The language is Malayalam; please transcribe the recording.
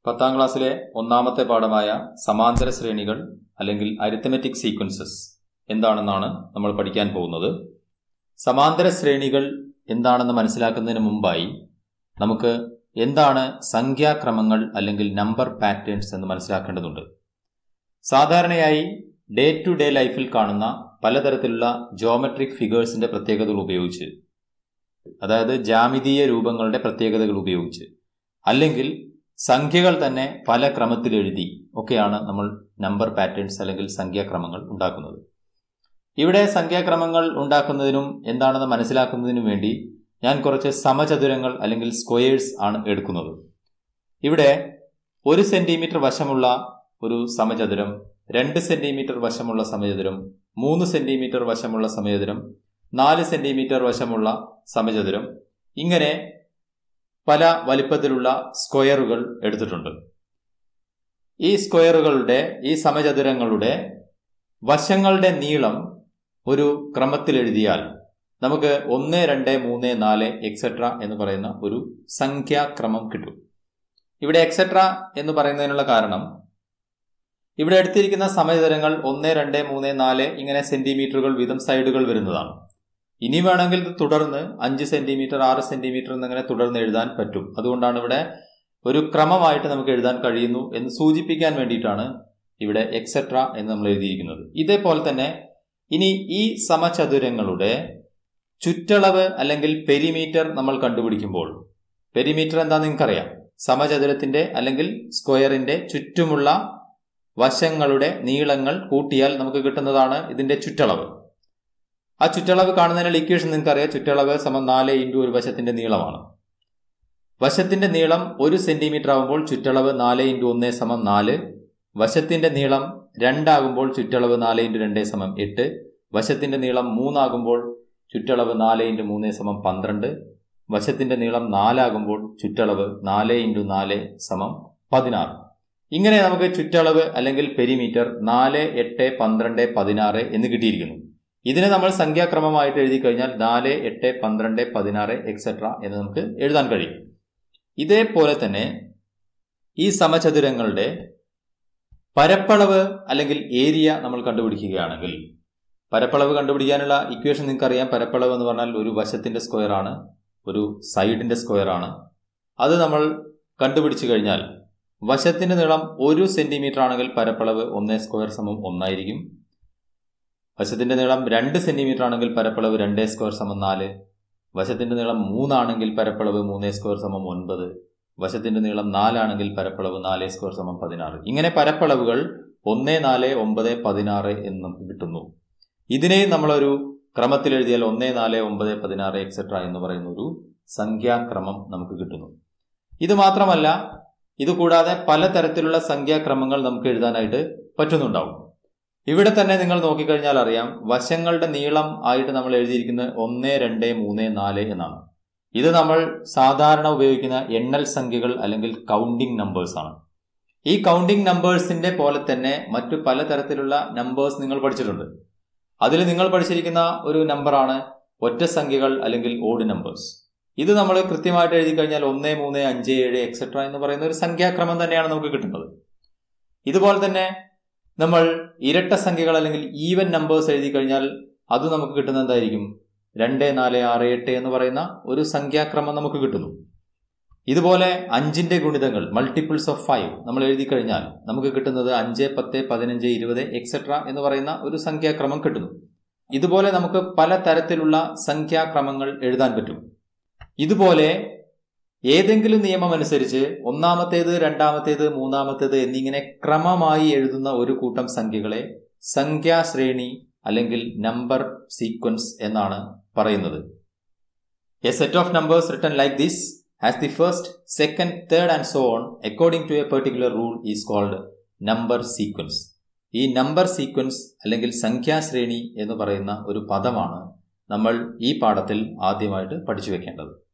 പത്താം ക്ലാസ്സിലെ ഒന്നാമത്തെ പാഠമായ സമാന്തര ശ്രേണികൾ അല്ലെങ്കിൽ അരിത്തമെറ്റിക് സീക്വൻസസ് എന്താണെന്നാണ് നമ്മൾ പഠിക്കാൻ പോകുന്നത് സമാന്തര ശ്രേണികൾ എന്താണെന്ന് മനസ്സിലാക്കുന്നതിന് മുമ്പായി നമുക്ക് എന്താണ് സംഖ്യാക്രമങ്ങൾ അല്ലെങ്കിൽ നമ്പർ പാറ്റേൺസ് എന്ന് മനസ്സിലാക്കേണ്ടതുണ്ട് സാധാരണയായി ഡേ ടു ഡേ ലൈഫിൽ കാണുന്ന പലതരത്തിലുള്ള ജോമെട്രിക് ഫിഗേഴ്സിന്റെ പ്രത്യേകതകൾ ഉപയോഗിച്ച് അതായത് ജാമിതീയ രൂപങ്ങളുടെ പ്രത്യേകതകൾ ഉപയോഗിച്ച് അല്ലെങ്കിൽ സംഖ്യകൾ തന്നെ പല ക്രമത്തിൽ എഴുതി ഒക്കെയാണ് നമ്മൾ നമ്പർ പാറ്റേൺസ് അല്ലെങ്കിൽ സംഖ്യാക്രമങ്ങൾ ഉണ്ടാക്കുന്നത് ഇവിടെ സംഖ്യാക്രമങ്ങൾ ഉണ്ടാക്കുന്നതിനും എന്താണെന്ന് മനസ്സിലാക്കുന്നതിനും വേണ്ടി ഞാൻ കുറച്ച് സമചതുരങ്ങൾ അല്ലെങ്കിൽ സ്ക്വയേഴ്സ് ആണ് എടുക്കുന്നത് ഇവിടെ ഒരു സെന്റിമീറ്റർ വശമുള്ള ഒരു സമചതുരം രണ്ട് സെന്റിമീറ്റർ വശമുള്ള സമചതുരം മൂന്ന് സെന്റിമീറ്റർ വശമുള്ള സമചതുരം നാല് സെന്റിമീറ്റർ വശമുള്ള സമചതുരം ഇങ്ങനെ പല വലിപ്പത്തിലുള്ള സ്ക്വയറുകൾ എടുത്തിട്ടുണ്ട് ഈ സ്ക്വയറുകളുടെ ഈ സമചതുരങ്ങളുടെ വശങ്ങളുടെ നീളം ഒരു ക്രമത്തിൽ എഴുതിയാൽ നമുക്ക് ഒന്ന് രണ്ട് മൂന്ന് നാല് എക്സെട്ര എന്ന് പറയുന്ന ഒരു സംഖ്യാക്രമം കിട്ടും ഇവിടെ എക്സെട്ര എന്ന് പറയുന്നതിനുള്ള കാരണം ഇവിടെ എടുത്തിരിക്കുന്ന സമചതുരങ്ങൾ ഒന്ന് രണ്ട് മൂന്ന് നാല് ഇങ്ങനെ സെന്റിമീറ്ററുകൾ വീതം സൈഡുകൾ വരുന്നതാണ് ഇനി വേണമെങ്കിൽ ഇത് തുടർന്ന് അഞ്ച് സെന്റിമീറ്റർ ആറ് സെന്റിമീറ്റർ എന്നിങ്ങനെ തുടർന്ന് എഴുതാൻ പറ്റും അതുകൊണ്ടാണ് ഇവിടെ ഒരു ക്രമമായിട്ട് നമുക്ക് എഴുതാൻ കഴിയുന്നു എന്ന് സൂചിപ്പിക്കാൻ വേണ്ടിയിട്ടാണ് ഇവിടെ എക്സെട്ര എന്ന് നമ്മൾ എഴുതിയിരിക്കുന്നത് ഇതേപോലെ തന്നെ ഇനി ഈ സമചതുരങ്ങളുടെ ചുറ്റളവ് അല്ലെങ്കിൽ പെരിമീറ്റർ നമ്മൾ കണ്ടുപിടിക്കുമ്പോൾ പെരിമീറ്റർ എന്താണെന്ന് നിങ്ങൾക്കറിയാം സമചതുരത്തിന്റെ അല്ലെങ്കിൽ സ്ക്വയറിന്റെ ചുറ്റുമുള്ള വശങ്ങളുടെ നീളങ്ങൾ കൂട്ടിയാൽ നമുക്ക് കിട്ടുന്നതാണ് ഇതിന്റെ ചുറ്റളവ് ആ ചുറ്റളവ് കാണുന്നതിനുള്ള ഇക്വേഷൻ നിങ്ങൾക്കറിയാം ചുറ്റളവ് സമം നാല് ഇൻറ്റു ഒരു വശത്തിന്റെ നീളമാണ് വശത്തിന്റെ നീളം ഒരു സെന്റിമീറ്റർ ആകുമ്പോൾ ചുറ്റളവ് നാല് ഇൻറ്റു ഒന്ന് സമം നാല് വശത്തിന്റെ നീളം രണ്ടാകുമ്പോൾ ചുറ്റളവ് നാല് ഇൻറ്റു രണ്ട് സമം എട്ട് വശത്തിന്റെ നീളം മൂന്നാകുമ്പോൾ ചുറ്റളവ് നാല് ഇൻറ്റു മൂന്ന് സമം പന്ത്രണ്ട് വശത്തിന്റെ നീളം നാലാകുമ്പോൾ ചുറ്റളവ് നാല് ഇൻറ്റു നാല് സമം പതിനാറ് ഇങ്ങനെ നമുക്ക് ചുറ്റളവ് അല്ലെങ്കിൽ പെരിമീറ്റർ നാല് എട്ട് പന്ത്രണ്ട് പതിനാറ് എന്ന് കിട്ടിയിരിക്കുന്നു ഇതിനെ നമ്മൾ സംഖ്യാക്രമമായിട്ട് എഴുതി കഴിഞ്ഞാൽ നാല് എട്ട് പന്ത്രണ്ട് പതിനാറ് എക്സെട്ര എന്ന് നമുക്ക് എഴുതാൻ കഴിയും ഇതേപോലെ തന്നെ ഈ സമചതുരങ്ങളുടെ പരപ്പളവ് അല്ലെങ്കിൽ ഏരിയ നമ്മൾ കണ്ടുപിടിക്കുകയാണെങ്കിൽ പരപ്പളവ് കണ്ടുപിടിക്കാനുള്ള ഇക്വേഷൻ നിങ്ങൾക്കറിയാം പരപ്പളവ് എന്ന് പറഞ്ഞാൽ ഒരു വശത്തിന്റെ സ്ക്വയർ ആണ് ഒരു സൈഡിന്റെ സ്ക്വയർ ആണ് അത് നമ്മൾ കണ്ടുപിടിച്ചു കഴിഞ്ഞാൽ വശത്തിന്റെ നീളം ഒരു സെന്റിമീറ്റർ ആണെങ്കിൽ പരപ്പളവ് ഒന്നേ സ്ക്വയർ സമം ഒന്നായിരിക്കും വശത്തിന്റെ നീളം രണ്ട് സെന്റിമീറ്റർ ആണെങ്കിൽ പരപ്പളവ് രണ്ടേ സ്ക്വയർ സമം നാല് വശത്തിന്റെ നീളം മൂന്നാണെങ്കിൽ പരപ്പളവ് മൂന്നേ സ്ക്വയർ സമം ഒൻപത് വശത്തിന്റെ നീളം നാലാണെങ്കിൽ പരപ്പളവ് നാല് സ്ക്വയർ സമം പതിനാറ് ഇങ്ങനെ പരപ്പളവുകൾ ഒന്ന് നാല് ഒമ്പത് പതിനാറ് എന്ന് നമുക്ക് കിട്ടുന്നു ഇതിനെയും നമ്മളൊരു ക്രമത്തിൽ എഴുതിയാൽ ഒന്ന് നാല് ഒമ്പത് പതിനാറ് എക്സെട്ര എന്ന് പറയുന്ന ഒരു സംഖ്യാക്രമം നമുക്ക് കിട്ടുന്നു ഇത് മാത്രമല്ല ഇത് കൂടാതെ പലതരത്തിലുള്ള സംഖ്യാക്രമങ്ങൾ നമുക്ക് എഴുതാനായിട്ട് പറ്റുന്നുണ്ടാവും ഇവിടെ തന്നെ നിങ്ങൾ നോക്കിക്കഴിഞ്ഞാൽ അറിയാം വശങ്ങളുടെ നീളം ആയിട്ട് നമ്മൾ എഴുതിയിരിക്കുന്നത് ഒന്ന് രണ്ട് മൂന്ന് നാല് എന്നാണ് ഇത് നമ്മൾ സാധാരണ ഉപയോഗിക്കുന്ന എണ്ണൽ സംഖ്യകൾ അല്ലെങ്കിൽ കൗണ്ടിങ് നമ്പേഴ്സ് ആണ് ഈ കൗണ്ടിങ് നമ്പേഴ്സിന്റെ പോലെ തന്നെ മറ്റു പലതരത്തിലുള്ള നമ്പേഴ്സ് നിങ്ങൾ പഠിച്ചിട്ടുണ്ട് അതിൽ നിങ്ങൾ പഠിച്ചിരിക്കുന്ന ഒരു നമ്പറാണ് ഒറ്റ സംഖ്യകൾ അല്ലെങ്കിൽ ഓഡ് നമ്പേഴ്സ് ഇത് നമ്മൾ കൃത്യമായിട്ട് എഴുതി കഴിഞ്ഞാൽ ഒന്ന് മൂന്ന് അഞ്ച് ഏഴ് എക്സെട്ര എന്ന് പറയുന്ന ഒരു സംഖ്യാക്രമം തന്നെയാണ് നമുക്ക് കിട്ടുന്നത് ഇതുപോലെ തന്നെ നമ്മൾ ഇരട്ട സംഖ്യകൾ അല്ലെങ്കിൽ ഈവൻ നമ്പേഴ്സ് എഴുതി കഴിഞ്ഞാൽ അത് നമുക്ക് കിട്ടുന്ന എന്തായിരിക്കും രണ്ട് നാല് ആറ് എട്ട് എന്ന് പറയുന്ന ഒരു സംഖ്യാക്രമം നമുക്ക് കിട്ടുന്നു ഇതുപോലെ അഞ്ചിന്റെ ഗുണിതങ്ങൾ മൾട്ടിപ്പിൾസ് ഓഫ് ഫൈവ് നമ്മൾ എഴുതി കഴിഞ്ഞാൽ നമുക്ക് കിട്ടുന്നത് അഞ്ച് പത്ത് പതിനഞ്ച് ഇരുപത് എക്സെട്ര എന്ന് പറയുന്ന ഒരു സംഖ്യാക്രമം കിട്ടുന്നു ഇതുപോലെ നമുക്ക് പല തരത്തിലുള്ള സംഖ്യാക്രമങ്ങൾ എഴുതാൻ പറ്റും ഇതുപോലെ ഏതെങ്കിലും നിയമം അനുസരിച്ച് ഒന്നാമത്തേത് രണ്ടാമത്തേത് മൂന്നാമത്തേത് എന്നിങ്ങനെ ക്രമമായി എഴുതുന്ന ഒരു കൂട്ടം സംഖ്യകളെ സംഖ്യാശ്രേണി അല്ലെങ്കിൽ നമ്പർ സീക്വൻസ് എന്നാണ് പറയുന്നത് a set of numbers written like this has the first second third and so on according to a particular rule is called number sequence ഈ നമ്പർ സീക്വൻസ് അല്ലെങ്കിൽ സംഖ്യാശ്രേണി എന്ന് പറയുന്ന ഒരു പദമാണ് നമ്മൾ ഈ പാഠത്തിൽ ആദ്യമായിട്ട് പഠിച്ചു വെക്കേണ്ടത്